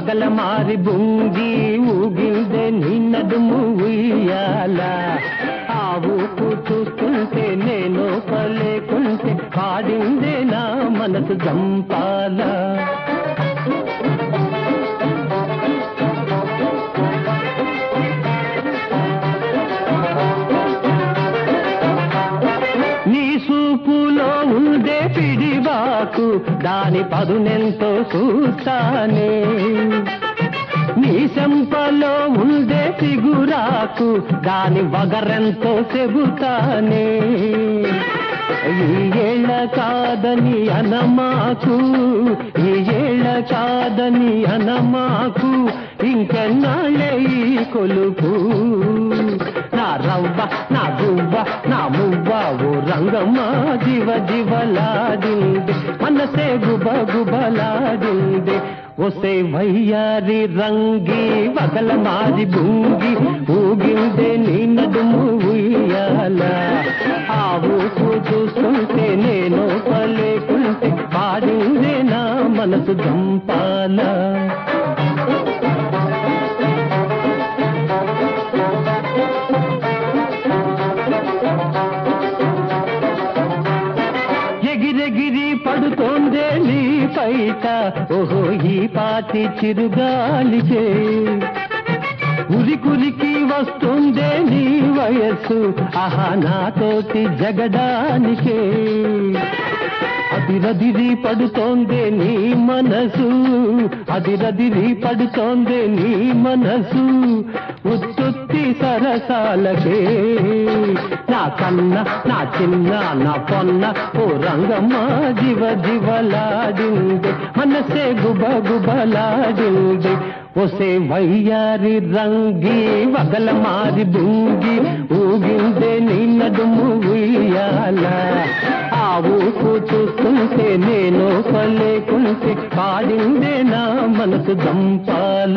వగల మారి బుంగి ఊగిందే నీ నడుము ఉయ్యాల ఆ ఊపు చూస్తుంటే నేను పలేకుంటే పాడిందే నా మనసు జంపాల నీ సూపులో ఉండే పిడివాకు దాని పదునెంతో చూస్తానే నీ చెంపలో ఉండే సిగురాకు దాని వగరెంతో చెబుతానే ఈ ఏళ్ళ కాదని అనమాకు ఈ ఏళ్ళ కాదని అనమాకు ఇంకెన్నాళ్ళే ఈ కొలుపు నా రవ్వ నా గువ్వ నా మువ్వ ఓ రంగమ్మ జీవ జీవలాడింది మనసే గుబ గుబలాడింది ఒసే వయ్యారి రంగి వగల మాది బుంగి ఊగిందే నీ నడుము ఉయ్యాల ఆ ఊపు చూస్తుంటే నేను పలేకుంటే పాడిందే నా మనసు గంపాల ఎగిరెగిరి పడుతోందే నీ పైట ఓహో ఈ పాటి చిరుగాలికే ఉరికురికి వస్తుందే నీ వయస్సు ఆహా నాతోటి జగడానికే అదిరదిరి పడుతోందే నీ మనసు అదిరదిరి పడుతోందే నీ మనసు ఉత్తుత్తి సరసాలకే నా కన్న నా చిన్న నా పొన్న ఓ రంగమ్మ జీవ జీవలాడింది మనసే గుబ గుబలాడింది ఒసే వయ్యారి రంగి వగల మారి బుంగి ఊగిందే నీ నడుము ఉయ్యాల ఆ ఊపు చూస్తుంటే నేను పలేకుంటే పాడిందే నా మనసు దంపాల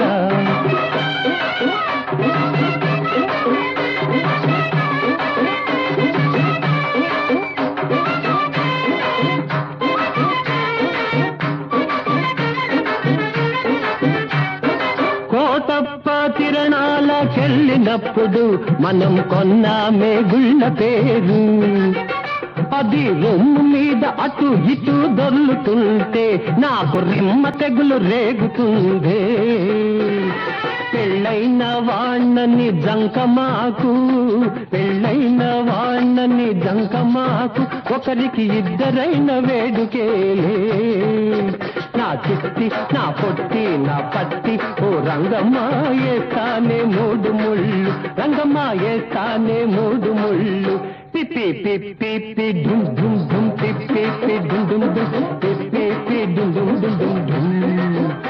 కోటప్ప తిరణాలకెళ్ళినప్పుడు మనం కొన్నామే గుళ్ళ పేరు అది రొమ్ము మీద అటు ఇటు దొర్లుతుంటే నాకు రిమ్మ తెగులు రేగుతుందే పెళ్ళైన వాణ్ణని జంకమాకు పెళ్ళైన వాణ్ణని జంకమాకు ఒకరికి ఇద్దరైన వేడుకేలే నా చిట్టి నా పొట్టి నా పట్టి ఓ రంగమ్మ ఏస్తానే మూడు ముళ్ళు రంగమ్మ ఏస్తానే మూడు ముళ్ళు పిప్పి పిప్పి పి డుమ్ డుమ్ డుమ్ పిప్పి పి డుమ్ డుమ్ డుమ్ పిప్పి పి డుమ్ డుమ్ డుమ్ డుమ్ డుమ్